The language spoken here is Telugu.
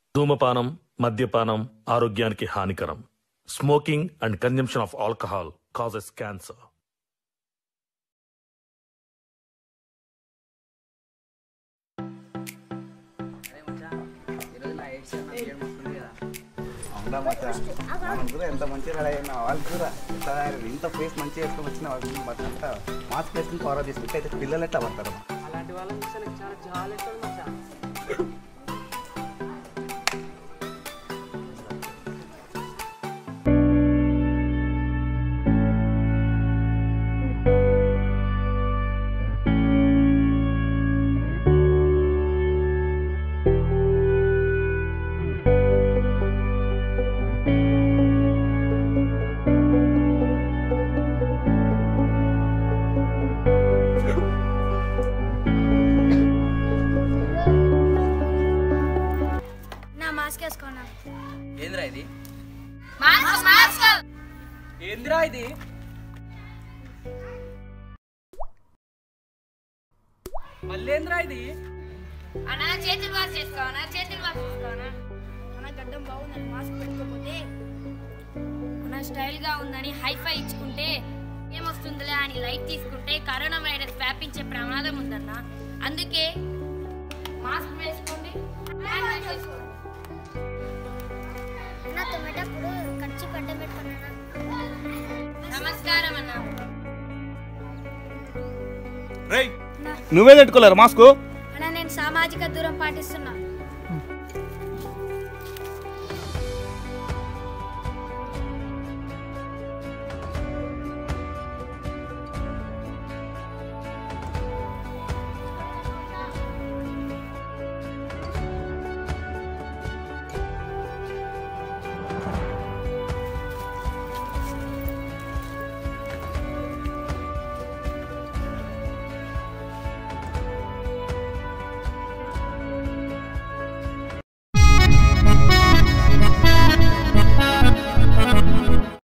ధూమపానం మద్యపానం ఆరోగ్యానికి హానికరం smoking and consumption of alcohol causes cancer అవునా మచ్చా మనం కూడా ఎంత మంచిగా రెడీ అయినా వాళ్ళు కూడా ఎంత ఇంత ఫేస్ మంచిగా వేసుకొని వచ్చిన వాళ్ళు బట్ అంతా మాస్క్ వేసుకుని ఫాలో తీసుకుంటే అయితే పిల్లలు ఎట్లా పడతారు అలాంటి వాళ్ళ చూస్తే నాకు చాలా జాలి వేస్తుంది మచ్చా నా మాస్క్ వేసుకోనా ఏంద్రా ఇది మాస్క్ మాస్క్ ఏంద్రా ఇది మళ్ళీ ఏంద్రా ఇది అన్న చేతులు వాష్ చేసుకోనా చేతులు వాష్ చేసుకోనా అన్న గడ్డం బాగుందని మాస్క్ పెట్టుకోకపోతే అన్న స్టైల్ గా ఉందని హైఫై ఇచ్చుకుంటే ఏమొస్తుందిలే అని లైట్ తీసుకుంటే కరోనా వైరస్ వ్యాపించే ప్రమాదం ఉందన్న అందుకే మాస్క్ వేసుకోండి హ్యాండ్ వాష్ చేసుకోండి అన్న తొమ్మిటప్పుడు ఖర్చు పడ్డ పెట్టుకున్నాను నమస్కారం అన్న నువ్వే పెట్టుకోలేరు మాస్క్ అన్న నేను సామాజిక దూరం పాటిస్తున్నా